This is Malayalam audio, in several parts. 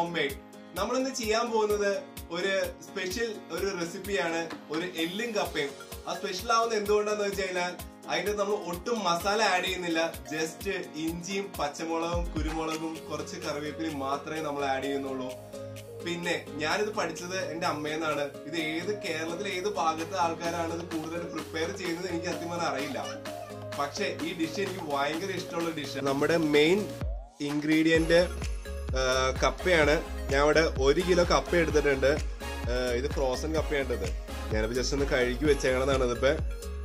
ഹോം മെയ്ഡ് നമ്മളിന്ന് ചെയ്യാൻ പോകുന്നത് ഒരു സ്പെഷ്യൽ ഒരു റെസിപ്പിയാണ് ഒരു എല്ലും കപ്പയും ആ സ്പെഷ്യൽ ആവുന്നത് എന്തുകൊണ്ടാന്ന് വെച്ച് കഴിഞ്ഞാൽ അതിന്റെ നമ്മൾ ഒട്ടും മസാല ആഡ് ചെയ്യുന്നില്ല ജസ്റ്റ് ഇഞ്ചിയും പച്ചമുളകും കുരുമുളകും കുറച്ച് കറിവേപ്പിലയും മാത്രമേ നമ്മൾ ആഡ് ചെയ്യുന്നുള്ളൂ പിന്നെ ഞാനിത് പഠിച്ചത് എന്റെ അമ്മയെന്നാണ് ഇത് ഏത് കേരളത്തിലെ ഏത് ഭാഗത്തെ ആൾക്കാരാണ് ഇത് കൂടുതൽ പ്രിപ്പയർ ചെയ്യുന്നത് എനിക്ക് സത്യം പറഞ്ഞാൽ അറിയില്ല പക്ഷെ ഈ ഡിഷ് എനിക്ക് ഭയങ്കര ഇഷ്ടമുള്ള ഡിഷ് നമ്മുടെ മെയിൻ ഇൻഗ്രീഡിയന്റ് കപ്പയാണ് ഞാൻ ഇവിടെ ഒരു കിലോ കപ്പ എടുത്തിട്ടുണ്ട് ആ, ഇത് ഫ്രോസൺ കപ്പയാണിത് ഞാനിപ്പോ ജസ്റ്റ് ഒന്ന് കഴുകി വെച്ചേക്കണതാണ് ഇതിപ്പോ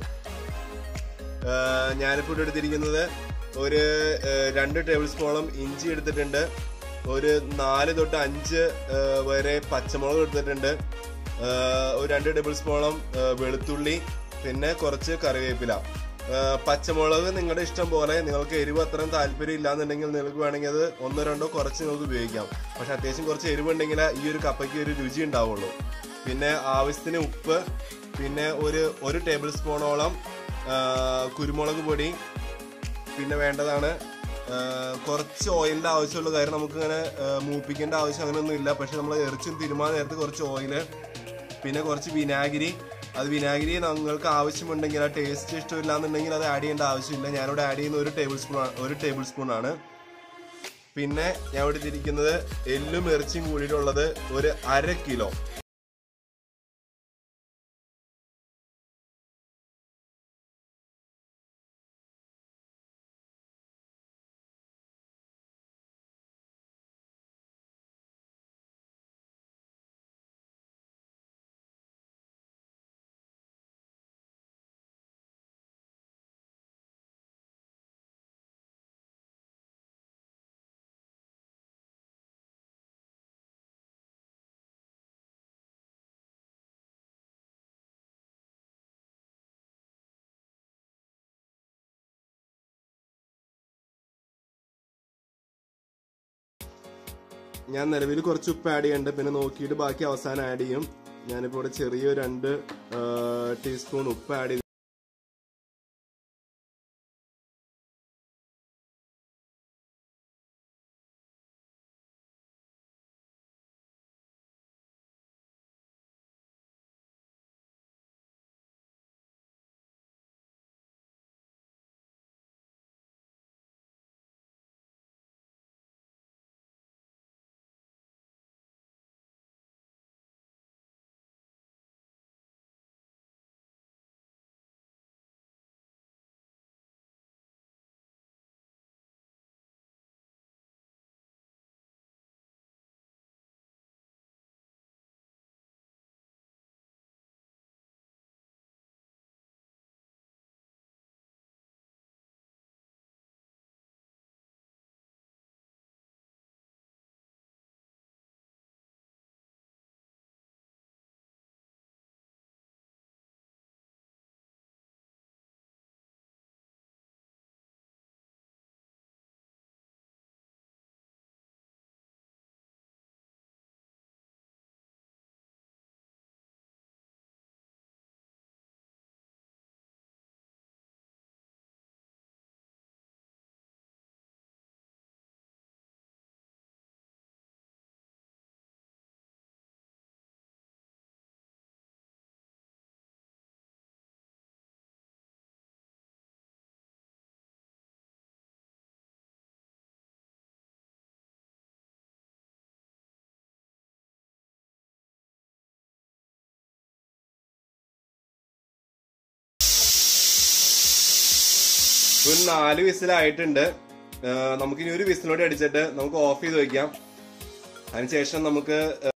ആ, ഞാനിപ്പോ ഇവിടെ എടുത്തിരിക്കുന്നത് ഒരു ആ, രണ്ട് ടേബിൾ സ്പൂണോളം ഇഞ്ചി എടുത്തിട്ടുണ്ട് ഒരു നാല് തൊട്ട് അഞ്ച് ആ, വരെ പച്ചമുളക് എടുത്തിട്ടുണ്ട് ആ, ഒരു രണ്ട് ടേബിൾ സ്പൂണോളം ആ, വെളുത്തുള്ളി പിന്നെ കുറച്ച് കറിവേപ്പില ആ, പച്ചമുളക് നിങ്ങളുടെ ഇഷ്ടം പോലെ നിങ്ങൾക്ക് എരിവ് അത്രയും താല്പര്യം ഇല്ലാന്നുണ്ടെങ്കിൽ നിങ്ങൾക്ക് വേണമെങ്കിൽ അത് ഒന്നോ രണ്ടോ കുറച്ച് നിങ്ങൾക്ക് ഉപയോഗിക്കാം പക്ഷെ അത്യാവശ്യം കുറച്ച് എരിവുണ്ടെങ്കിൽ ഈ ഒരു കപ്പയ്ക്ക് ഒരു രുചി ഉണ്ടാവുള്ളൂ പിന്നെ ആവശ്യത്തിന് ഉപ്പ് പിന്നെ ഒരു ഒരു ടേബിൾ സ്പൂണോളം ആ, കുരുമുളക് പൊടി പിന്നെ വേണ്ടതാണ് ആ, കുറച്ച് ഓയിലിന്റെ ആവശ്യമുള്ള കാര്യം നമുക്ക് ഇങ്ങനെ മൂപ്പിക്കേണ്ട ആവശ്യം അങ്ങനെയൊന്നും ഇല്ല പക്ഷെ നമ്മൾ ഇറച്ചും തിരുമാൻ നേരത്ത് കുറച്ച് ഓയില് പിന്നെ കുറച്ച് വിനാഗിരി അത് വിനാഗിരി നിങ്ങൾക്ക് ആവശ്യമുണ്ടെങ്കിൽ ആ ടേസ്റ്റ് ഇഷ്ടമില്ല എന്നുണ്ടെങ്കിൽ അത് ആഡ് ചെയ്യേണ്ട ആവശ്യമില്ല ഞാനിവിടെ ആഡ് ചെയ്യുന്ന ഒരു ടേബിൾ സ്പൂൺ ഒരു ടേബിൾ സ്പൂൺ ആണ് പിന്നെ ഞാൻ ഇവിടെ ഇട്ടിരിക്കുന്നത് എല്ലും ഇറച്ചിയും കൂടിയിട്ടുള്ളത് ഒരു അര കിലോ ഞാൻ നിലവിൽ കുറച്ച് ഉപ്പ് ആഡ് ചെയ്യുന്നുണ്ട് പിന്നെ നോക്കിയിട്ട് ബാക്കി അവസാനം ആഡ് ചെയ്യും ഞാനിപ്പോൾ ഇവിടെ ചെറിയ രണ്ട് ടീസ്പൂൺ ഉപ്പ് ആഡ് ചെയ്ത് ഒരു നാല് വിസിലായിട്ടുണ്ട് നമുക്കിനി ഒരു വിസിലോടെ അടിച്ചിട്ട് നമുക്ക് ഓഫ് ചെയ്ത് വെക്കാം അതിനുശേഷം നമുക്ക്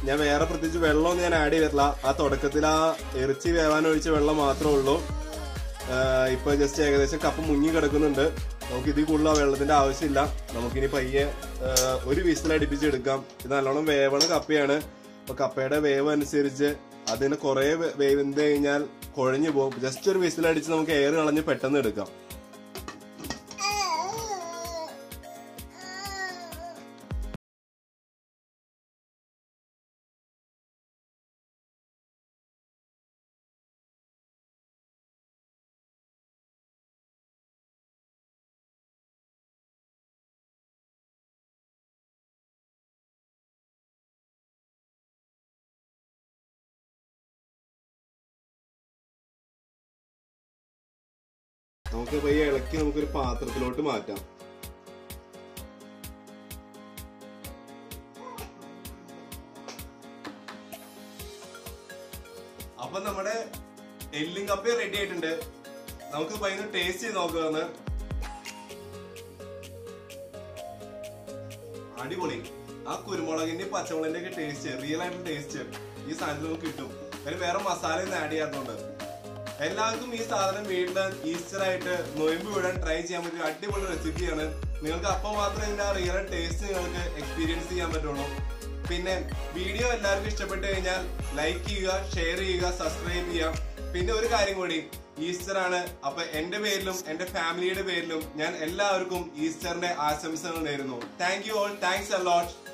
ഞാൻ വേറെ പ്രത്യേകിച്ച് വെള്ളമൊന്നും ഞാൻ ആഡ് ചെയ്തിട്ടില്ല ആ തുടക്കത്തിൽ ആ ഇറച്ചി വേവാൻ ഒഴിച്ച വെള്ളം മാത്രമേ ഉള്ളൂ ആഹ് ഇപ്പൊ ജസ്റ്റ് ഏകദേശം കപ്പ് മുങ്ങി കിടക്കുന്നുണ്ട് നമുക്ക് ഇതിൽ കൂടുതൽ ആ വെള്ളത്തിന്റെ ആവശ്യമില്ല നമുക്കിനി പയ്യെ ആഹ് ഒരു വിസിൽ അടുപ്പിച്ചെടുക്കാം ഇത് നല്ലോണം വേവണ കപ്പയാണ് അപ്പൊ കപ്പയുടെ വേവ് അനുസരിച്ച് അതിന് കുറെ വേവെന്ത് കഴിഞ്ഞാൽ കുഴഞ്ഞു പോകും ജസ്റ്റ് ഒരു വിസിൽ അടിച്ച് നമുക്ക് എയർ കളഞ്ഞ് പെട്ടെന്ന് എടുക്കാം നമുക്ക് പയ്യെ ഇളക്കി നമുക്കൊരു പാത്രത്തിലോട്ട് മാറ്റാം അപ്പൊ നമ്മുടെ എല്ലും കപ്പ റെഡി ആയിട്ടുണ്ട് നമുക്ക് പയ്യെ ടേസ്റ്റ് ചെയ്ത് നോക്കാന്ന് അടിപൊളി ആ കുരുമുളകിന്റെ പച്ചമുളകിന്റെ ഒക്കെ ടേസ്റ്റ് റിയൽ ആയിട്ടുള്ള ടേസ്റ്റ് ഈ സാധനത്തിൽ നമുക്ക് കിട്ടും അതിന് വേറെ മസാല ഒന്നും ആഡ് ചെയ്യാത്തതുകൊണ്ട് എല്ലാവർക്കും ഈ സാധനം വീട്ടില് ഈസ്റ്റർ ആയിട്ട് നൊയമ്പ് വിടാൻ ട്രൈ ചെയ്യാൻ പറ്റിയ അടിപൊളി റെസിപ്പിയാണ് നിങ്ങൾക്ക് അപ്പം മാത്രമേ ഇതിന്റെ റിയൽ ടേസ്റ്റ് നിങ്ങൾക്ക് എക്സ്പീരിയൻസ് ചെയ്യാൻ പറ്റുള്ളൂ പിന്നെ വീഡിയോ എല്ലാവർക്കും ഇഷ്ടപ്പെട്ട് കഴിഞ്ഞാൽ ലൈക്ക് ചെയ്യുക ഷെയർ ചെയ്യുക സബ്സ്ക്രൈബ് ചെയ്യുക പിന്നെ ഒരു കാര്യം കൂടി ഈസ്റ്റർ ആണ് അപ്പൊ എന്റെ പേരിലും എന്റെ ഫാമിലിയുടെ പേരിലും ഞാൻ എല്ലാവർക്കും ഈസ്റ്ററിന്റെ ആശംസകൾ നേരുന്നു thank you all thanks allot